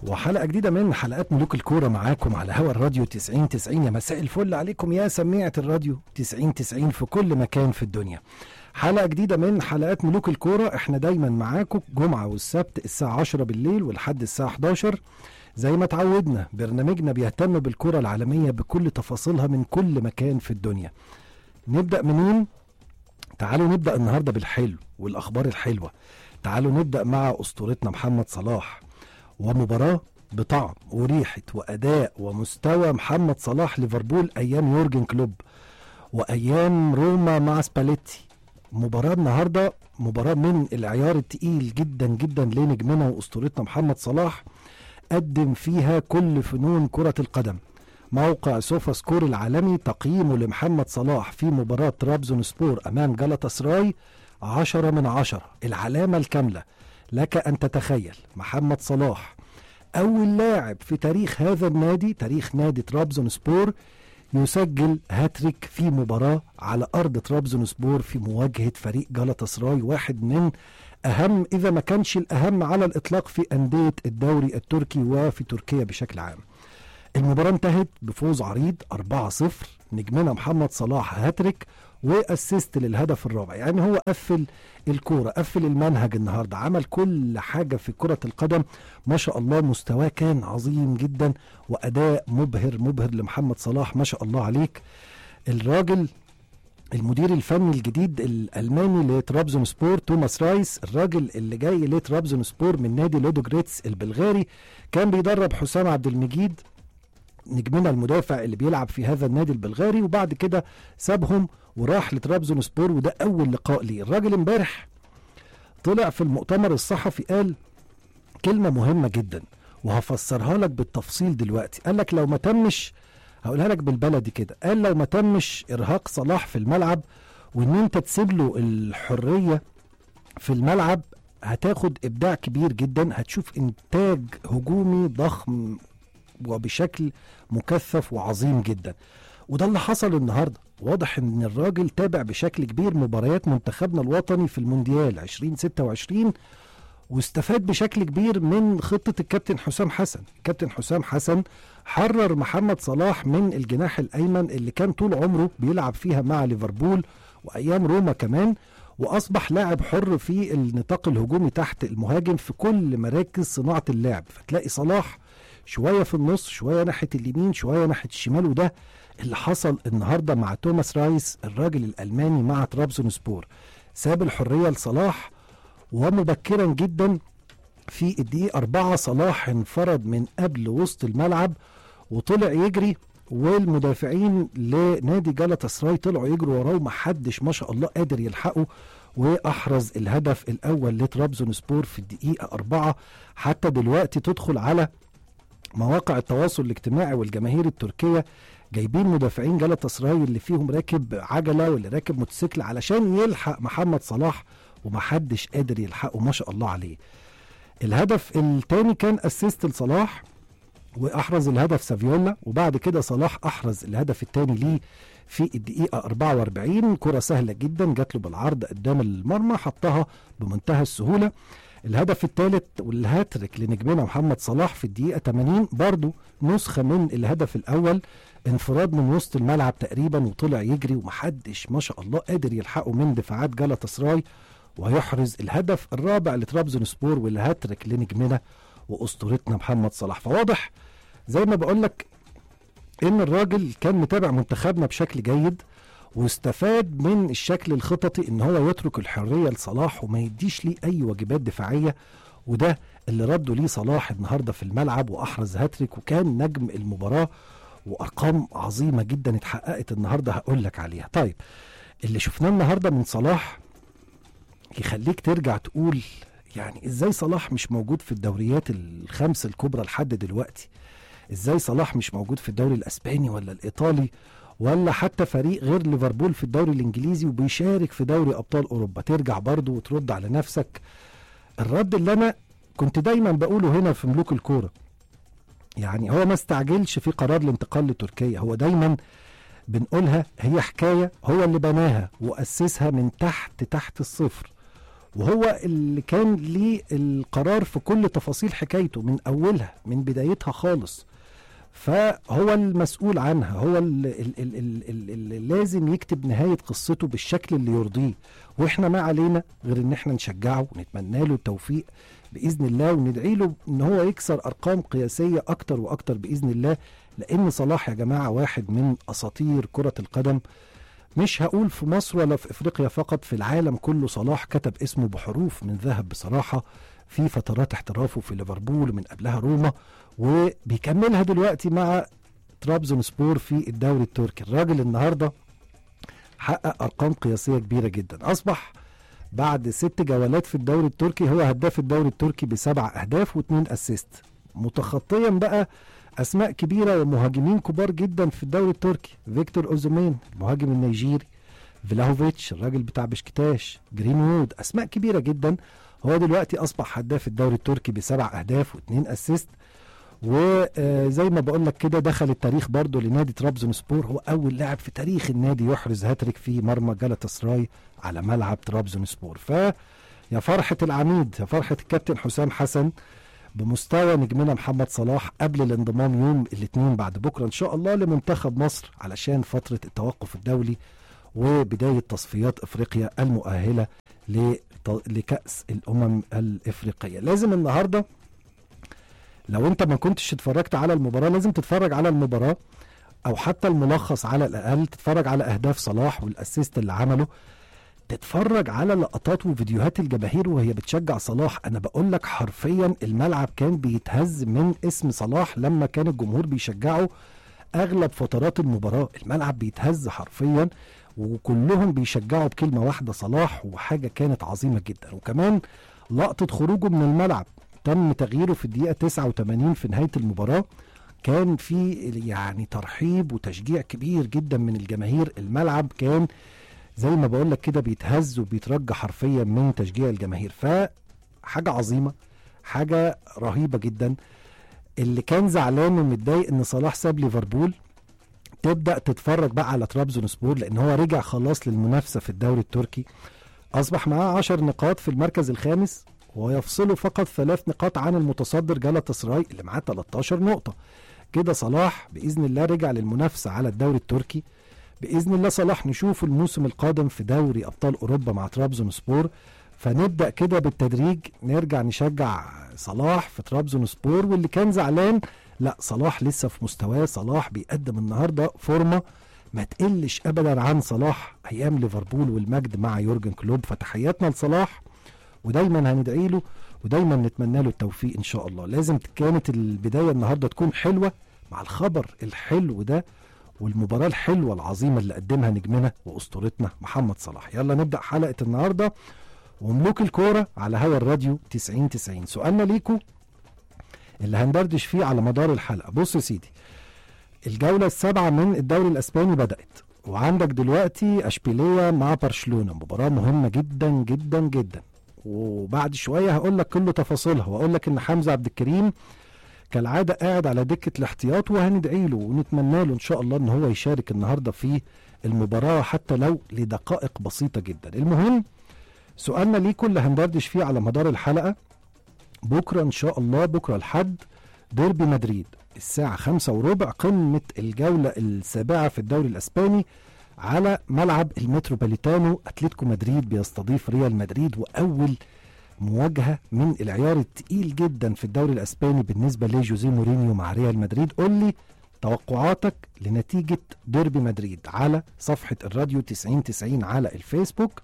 وحلقة جديدة من حلقات ملوك الكورة معاكم على هوا الراديو 90 90 يا مساء الفل عليكم يا سميعة الراديو 90 90 في كل مكان في الدنيا حلقة جديدة من حلقات ملوك الكورة احنا دايما معاكم جمعة والسبت الساعة 10 بالليل ولحد الساعة 11 زي ما اتعودنا برنامجنا بيهتم بالكرة العالمية بكل تفاصيلها من كل مكان في الدنيا نبدأ منين؟ تعالوا نبدأ النهاردة بالحلو والأخبار الحلوة تعالوا نبدأ مع أسطورتنا محمد صلاح ومباراة بطعم وريحة وأداء ومستوى محمد صلاح ليفربول أيام يورجن كلوب وأيام روما مع سباليتي مباراة النهاردة مباراة من العيار التقيل جدا جدا لنجمنا وأسطورتنا محمد صلاح قدم فيها كل فنون كرة القدم موقع سوفا سكور العالمي تقييمه لمحمد صلاح في مباراة ترابزون سبور أمام جلطة سراي عشرة من عشرة العلامة الكاملة لك أن تتخيل محمد صلاح أول لاعب في تاريخ هذا النادي تاريخ نادي ترابزون سبور يسجل هاتريك في مباراة على أرض ترابزون سبور في مواجهة فريق جلطة سراي واحد من أهم إذا ما كانش الأهم على الإطلاق في أندية الدوري التركي وفي تركيا بشكل عام المباراة انتهت بفوز عريض 4-0 نجمنا محمد صلاح هاتريك واسيست للهدف الرابع يعني هو قفل الكوره قفل المنهج النهارده عمل كل حاجه في كره القدم ما شاء الله مستواه كان عظيم جدا واداء مبهر مبهر لمحمد صلاح ما شاء الله عليك الراجل المدير الفني الجديد الالماني لترابزون سبور توماس رايس الراجل اللي جاي لترابزون سبور من نادي لودو جريتس البلغاري كان بيدرب حسام عبد المجيد نجمنا المدافع اللي بيلعب في هذا النادي البلغاري وبعد كده سابهم وراح لترابزون سبور وده اول لقاء ليه الراجل امبارح طلع في المؤتمر الصحفي قال كلمة مهمة جدا وهفسرها لك بالتفصيل دلوقتي قال لك لو ما تمش هقولها لك بالبلدي كده قال لو ما تمش ارهاق صلاح في الملعب وان انت تسيب له الحرية في الملعب هتاخد ابداع كبير جدا هتشوف انتاج هجومي ضخم وبشكل مكثف وعظيم جدا وده اللي حصل النهارده واضح ان الراجل تابع بشكل كبير مباريات منتخبنا الوطني في المونديال 2026 واستفاد بشكل كبير من خطة الكابتن حسام حسن الكابتن حسام حسن حرر محمد صلاح من الجناح الأيمن اللي كان طول عمره بيلعب فيها مع ليفربول وأيام روما كمان وأصبح لاعب حر في النطاق الهجومي تحت المهاجم في كل مراكز صناعة اللعب فتلاقي صلاح شوية في النص شوية ناحية اليمين شوية ناحية الشمال وده اللي حصل النهارده مع توماس رايس الراجل الالماني مع ترابزون سبور ساب الحريه لصلاح ومبكرا جدا في الدقيقه أربعة صلاح انفرد من قبل وسط الملعب وطلع يجري والمدافعين لنادي جلطة سراي طلعوا يجروا وراه ومحدش ما شاء الله قادر يلحقه واحرز الهدف الاول لترابزون سبور في الدقيقه أربعة حتى دلوقتي تدخل على مواقع التواصل الاجتماعي والجماهير التركيه جايبين مدافعين جلطة سراي اللي فيهم راكب عجله واللي راكب موتوسيكل علشان يلحق محمد صلاح ومحدش قادر يلحقه ما شاء الله عليه الهدف الثاني كان اسيست لصلاح واحرز الهدف سافيولا وبعد كده صلاح احرز الهدف الثاني ليه في الدقيقة 44 كرة سهلة جدا جات له بالعرض قدام المرمى حطها بمنتهى السهولة الهدف الثالث والهاتريك لنجمنا محمد صلاح في الدقيقة 80 برضو نسخة من الهدف الأول انفراد من وسط الملعب تقريبا وطلع يجري ومحدش ما شاء الله قادر يلحقه من دفاعات جلطة سراي ويحرز الهدف الرابع لترابزون سبور والهاتريك لنجمنا واسطورتنا محمد صلاح فواضح زي ما بقول لك ان الراجل كان متابع منتخبنا بشكل جيد واستفاد من الشكل الخططي ان هو يترك الحريه لصلاح وما يديش ليه اي واجبات دفاعيه وده اللي رده ليه صلاح النهارده في الملعب واحرز هاتريك وكان نجم المباراه وارقام عظيمه جدا اتحققت النهارده هقول لك عليها طيب اللي شفناه النهارده من صلاح يخليك ترجع تقول يعني ازاي صلاح مش موجود في الدوريات الخمس الكبرى لحد دلوقتي ازاي صلاح مش موجود في الدوري الاسباني ولا الايطالي ولا حتى فريق غير ليفربول في الدوري الانجليزي وبيشارك في دوري ابطال اوروبا ترجع برضه وترد على نفسك الرد اللي انا كنت دايما بقوله هنا في ملوك الكوره يعني هو ما استعجلش في قرار الانتقال لتركيا هو دايما بنقولها هي حكايه هو اللي بناها واسسها من تحت تحت الصفر وهو اللي كان ليه القرار في كل تفاصيل حكايته من اولها من بدايتها خالص فهو المسؤول عنها هو اللي, اللي, اللي لازم يكتب نهاية قصته بالشكل اللي يرضيه واحنا ما علينا غير ان احنا نشجعه ونتمنى له التوفيق باذن الله وندعي له ان هو يكسر ارقام قياسيه اكتر واكتر باذن الله لان صلاح يا جماعه واحد من اساطير كره القدم مش هقول في مصر ولا في افريقيا فقط في العالم كله صلاح كتب اسمه بحروف من ذهب بصراحه في فترات احترافه في ليفربول ومن قبلها روما وبيكملها دلوقتي مع ترابزون سبور في الدوري التركي الراجل النهارده حقق ارقام قياسيه كبيره جدا اصبح بعد ست جولات في الدوري التركي هو هداف الدوري التركي بسبع اهداف واثنين اسيست متخطيا بقى اسماء كبيره ومهاجمين كبار جدا في الدوري التركي فيكتور اوزومين المهاجم النيجيري فيلاهوفيتش الراجل بتاع بشكتاش جرين وود اسماء كبيره جدا هو دلوقتي اصبح هداف الدوري التركي بسبع اهداف واثنين اسيست وزي ما بقول لك كده دخل التاريخ برضه لنادي ترابزون سبور هو اول لاعب في تاريخ النادي يحرز هاتريك في مرمى جالاتا على ملعب ترابزون سبور ف يا فرحة العميد يا فرحة الكابتن حسام حسن بمستوى نجمنا محمد صلاح قبل الانضمام يوم الاثنين بعد بكرة ان شاء الله لمنتخب مصر علشان فترة التوقف الدولي وبداية تصفيات افريقيا المؤهلة لكأس الامم الافريقية لازم النهارده لو انت ما كنتش اتفرجت على المباراه لازم تتفرج على المباراه او حتى الملخص على الاقل تتفرج على اهداف صلاح والاسيست اللي عمله تتفرج على لقطات وفيديوهات الجماهير وهي بتشجع صلاح انا بقول لك حرفيا الملعب كان بيتهز من اسم صلاح لما كان الجمهور بيشجعه اغلب فترات المباراه الملعب بيتهز حرفيا وكلهم بيشجعوا بكلمه واحده صلاح وحاجه كانت عظيمه جدا وكمان لقطه خروجه من الملعب تم تغييره في الدقيقة 89 في نهاية المباراة كان في يعني ترحيب وتشجيع كبير جدا من الجماهير الملعب كان زي ما بقول لك كده بيتهز وبيترجى حرفيا من تشجيع الجماهير فحاجة عظيمة حاجة رهيبة جدا اللي كان زعلان ومتضايق ان صلاح ساب ليفربول تبدا تتفرج بقى على ترابزون سبور لان هو رجع خلاص للمنافسه في الدوري التركي اصبح معاه 10 نقاط في المركز الخامس ويفصله فقط ثلاث نقاط عن المتصدر جالاتا سراي اللي معاه 13 نقطة كده صلاح بإذن الله رجع للمنافسة على الدوري التركي بإذن الله صلاح نشوف الموسم القادم في دوري أبطال أوروبا مع ترابزون سبور فنبدأ كده بالتدريج نرجع نشجع صلاح في ترابزون سبور واللي كان زعلان لا صلاح لسه في مستواه صلاح بيقدم النهارده فورمه ما تقلش ابدا عن صلاح ايام ليفربول والمجد مع يورجن كلوب فتحياتنا لصلاح ودايما هندعي له ودايما نتمنى له التوفيق ان شاء الله لازم كانت البدايه النهارده تكون حلوه مع الخبر الحلو ده والمباراه الحلوه العظيمه اللي قدمها نجمنا واسطورتنا محمد صلاح يلا نبدا حلقه النهارده وملوك الكوره على هوا الراديو 90 90 سؤالنا ليكم اللي هندردش فيه على مدار الحلقه بص يا سيدي الجوله السابعه من الدوري الاسباني بدات وعندك دلوقتي اشبيليه مع برشلونه مباراه مهمه جدا جدا جدا وبعد شويه هقول لك كل تفاصيلها واقول لك ان حمزه عبد الكريم كالعاده قاعد على دكه الاحتياط وهندعي له ونتمنى له ان شاء الله ان هو يشارك النهارده في المباراه حتى لو لدقائق بسيطه جدا المهم سؤالنا ليكم اللي هندردش فيه على مدار الحلقه بكره ان شاء الله بكره الحد ديربي مدريد الساعة خمسة وربع قمة الجولة السابعة في الدوري الأسباني على ملعب المتروبوليتانو اتلتيكو مدريد بيستضيف ريال مدريد واول مواجهه من العيار التقيل جدا في الدوري الاسباني بالنسبه لجوزيه مورينيو مع ريال مدريد قول لي توقعاتك لنتيجه ديربي مدريد على صفحه الراديو 90 90 على الفيسبوك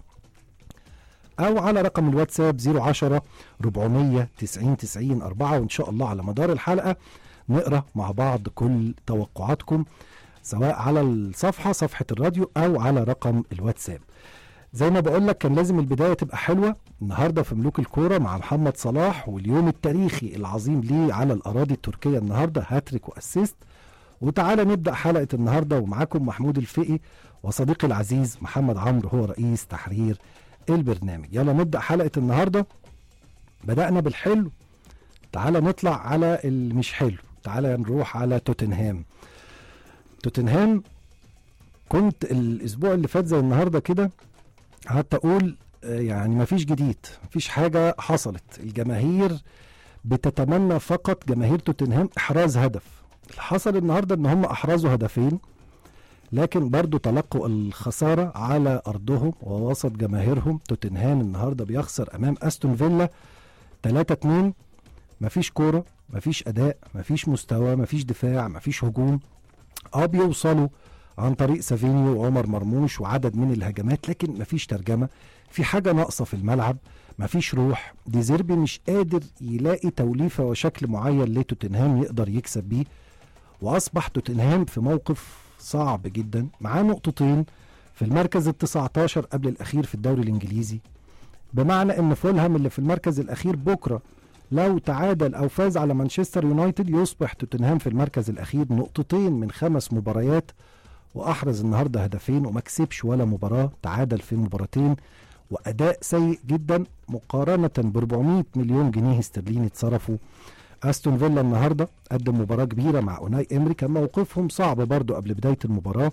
او على رقم الواتساب 010 490 90 4 وان شاء الله على مدار الحلقه نقرا مع بعض كل توقعاتكم سواء على الصفحه صفحه الراديو او على رقم الواتساب زي ما بقول لك كان لازم البدايه تبقى حلوه النهارده في ملوك الكوره مع محمد صلاح واليوم التاريخي العظيم ليه على الاراضي التركيه النهارده هاتريك واسيست وتعالى نبدا حلقه النهارده ومعاكم محمود الفقي وصديقي العزيز محمد عمرو هو رئيس تحرير البرنامج يلا نبدا حلقه النهارده بدانا بالحلو تعالى نطلع على المش حلو تعالى نروح على توتنهام توتنهام كنت الاسبوع اللي فات زي النهارده كده قعدت اقول آه، يعني مفيش جديد مفيش حاجة حصلت الجماهير بتتمنى فقط جماهير توتنهام احراز هدف اللي حصل النهارده ان هم احرزوا هدفين لكن برضو تلقوا الخسارة على أرضهم ووسط جماهيرهم توتنهام النهاردة بيخسر أمام أستون فيلا 3-2 مفيش كورة مفيش أداء مفيش مستوى مفيش دفاع مفيش هجوم اه بيوصلوا عن طريق سافينيو وعمر مرموش وعدد من الهجمات لكن مفيش ترجمة في حاجة ناقصة في الملعب مفيش روح ديزيربي مش قادر يلاقي توليفة وشكل معين لتوتنهام يقدر يكسب بيه وأصبح توتنهام في موقف صعب جدا معاه نقطتين في المركز ال 19 قبل الأخير في الدوري الإنجليزي بمعنى إن فولهام اللي في المركز الأخير بكرة لو تعادل أو فاز على مانشستر يونايتد يصبح توتنهام في المركز الأخير نقطتين من خمس مباريات وأحرز النهاردة هدفين وما كسبش ولا مباراة تعادل في مباراتين وأداء سيء جدا مقارنة ب 400 مليون جنيه استرليني اتصرفوا استون فيلا النهارده قدم مباراه كبيره مع اوناي امري كان موقفهم صعب برضو قبل بدايه المباراه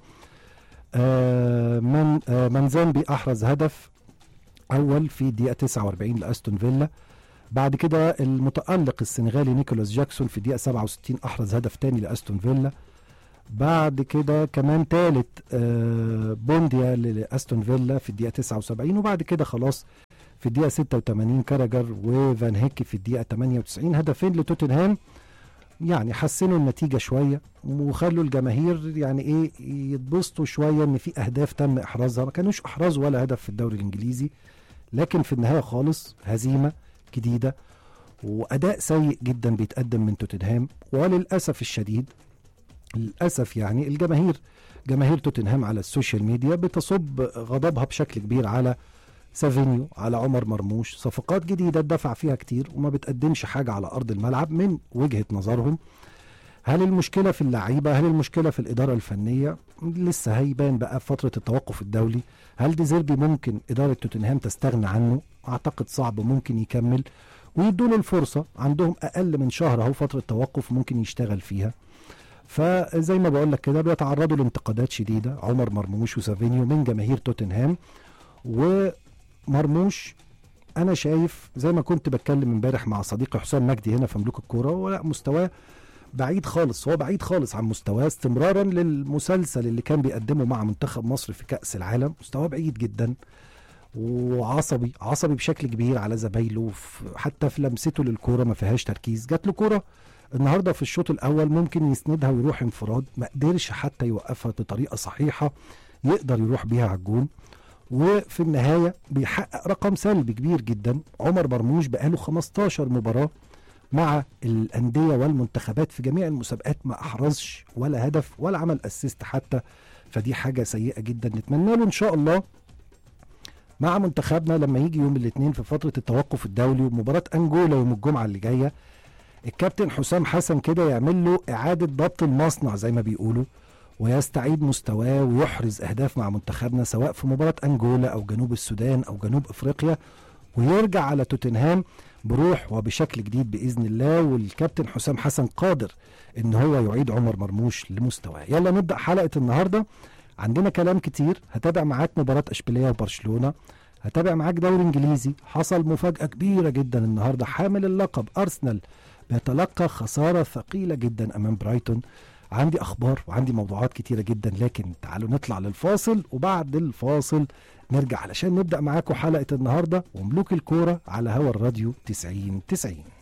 آه من آه منزامبي احرز هدف اول في الدقيقه 49 لاستون فيلا بعد كده المتالق السنغالي نيكولاس جاكسون في الدقيقه 67 احرز هدف تاني لاستون فيلا بعد كده كمان ثالث آه بونديا لاستون فيلا في الدقيقه 79 وبعد كده خلاص في الدقيقة 86 كاراجر وفان هيك في الدقيقة 98 هدفين لتوتنهام يعني حسنوا النتيجة شوية وخلوا الجماهير يعني ايه يتبسطوا شوية ان في اهداف تم احرازها ما كانوش احرزوا ولا هدف في الدوري الانجليزي لكن في النهاية خالص هزيمة جديدة واداء سيء جدا بيتقدم من توتنهام وللاسف الشديد للاسف يعني الجماهير جماهير توتنهام على السوشيال ميديا بتصب غضبها بشكل كبير على سافينيو على عمر مرموش صفقات جديدة اتدفع فيها كتير وما بتقدمش حاجة على أرض الملعب من وجهة نظرهم هل المشكلة في اللعيبة هل المشكلة في الإدارة الفنية لسه هيبان بقى في فترة التوقف الدولي هل ديزيربي ممكن إدارة توتنهام تستغنى عنه أعتقد صعب ممكن يكمل ويدوا له الفرصة عندهم أقل من شهر أهو فترة توقف ممكن يشتغل فيها فزي ما بقول لك كده بيتعرضوا لانتقادات شديدة عمر مرموش وسافينيو من جماهير توتنهام و مرموش انا شايف زي ما كنت بتكلم امبارح مع صديقي حسام مجدي هنا في ملوك الكوره ولا مستواه بعيد خالص هو بعيد خالص عن مستواه استمرارا للمسلسل اللي كان بيقدمه مع منتخب مصر في كاس العالم مستواه بعيد جدا وعصبي عصبي بشكل كبير على زمايله حتى في لمسته للكوره ما فيهاش تركيز جات له كوره النهارده في الشوط الاول ممكن يسندها ويروح انفراد ما قدرش حتى يوقفها بطريقه صحيحه يقدر يروح بيها على الجون وفي النهايه بيحقق رقم سلبي كبير جدا عمر مرموش بقاله 15 مباراه مع الانديه والمنتخبات في جميع المسابقات ما احرزش ولا هدف ولا عمل اسيست حتى فدي حاجه سيئه جدا نتمنى له ان شاء الله مع منتخبنا لما يجي يوم الاثنين في فتره التوقف الدولي ومباراه انجولا يوم الجمعه اللي جايه الكابتن حسام حسن كده يعمل له اعاده ضبط المصنع زي ما بيقولوا ويستعيد مستواه ويحرز اهداف مع منتخبنا سواء في مباراه انجولا او جنوب السودان او جنوب افريقيا ويرجع على توتنهام بروح وبشكل جديد باذن الله والكابتن حسام حسن قادر ان هو يعيد عمر مرموش لمستواه يلا نبدا حلقه النهارده عندنا كلام كتير هتابع معاك مباراه اشبيليه وبرشلونه هتابع معاك دوري انجليزي حصل مفاجاه كبيره جدا النهارده حامل اللقب ارسنال بيتلقى خساره ثقيله جدا امام برايتون عندي اخبار وعندي موضوعات كتيره جدا لكن تعالوا نطلع للفاصل وبعد الفاصل نرجع علشان نبدا معاكم حلقه النهارده وملوك الكوره على هوا الراديو 90 90